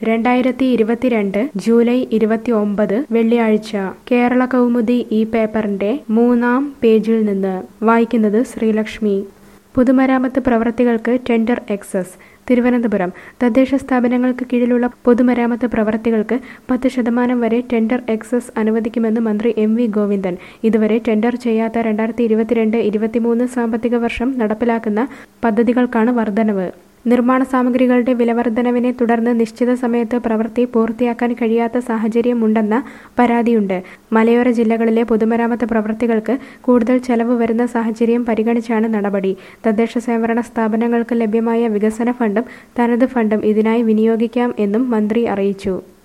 രണ്ടായിരത്തി ഇരുപത്തിരണ്ട് ജൂലൈ ഇരുപത്തി ഒമ്പത് വെള്ളിയാഴ്ച കേരള കൗമുദി ഈ പേപ്പറിന്റെ മൂന്നാം പേജിൽ നിന്ന് വായിക്കുന്നത് ശ്രീലക്ഷ്മി പൊതുമരാമത്ത് പ്രവൃത്തികൾക്ക് ടെൻഡർ എക്സസ് തിരുവനന്തപുരം തദ്ദേശ സ്ഥാപനങ്ങൾക്ക് കീഴിലുള്ള പൊതുമരാമത്ത് പ്രവൃത്തികൾക്ക് പത്ത് ശതമാനം വരെ ടെൻഡർ എക്സസ് അനുവദിക്കുമെന്ന് മന്ത്രി എം വി ഗോവിന്ദൻ ഇതുവരെ ടെൻഡർ ചെയ്യാത്ത രണ്ടായിരത്തി ഇരുപത്തിരണ്ട് ഇരുപത്തിമൂന്ന് സാമ്പത്തിക വർഷം നടപ്പിലാക്കുന്ന പദ്ധതികൾക്കാണ് വർധനവ് നിർമ്മാണ സാമഗ്രികളുടെ വിലവർധനവിനെ തുടർന്ന് നിശ്ചിത സമയത്ത് പ്രവൃത്തി പൂർത്തിയാക്കാൻ കഴിയാത്ത സാഹചര്യമുണ്ടെന്ന പരാതിയുണ്ട് മലയോര ജില്ലകളിലെ പൊതുമരാമത്ത് പ്രവൃത്തികൾക്ക് കൂടുതൽ ചെലവ് വരുന്ന സാഹചര്യം പരിഗണിച്ചാണ് നടപടി തദ്ദേശ സ്വയംഭരണ സ്ഥാപനങ്ങൾക്ക് ലഭ്യമായ വികസന ഫണ്ടും തനത് ഫണ്ടും ഇതിനായി വിനിയോഗിക്കാം എന്നും മന്ത്രി അറിയിച്ചു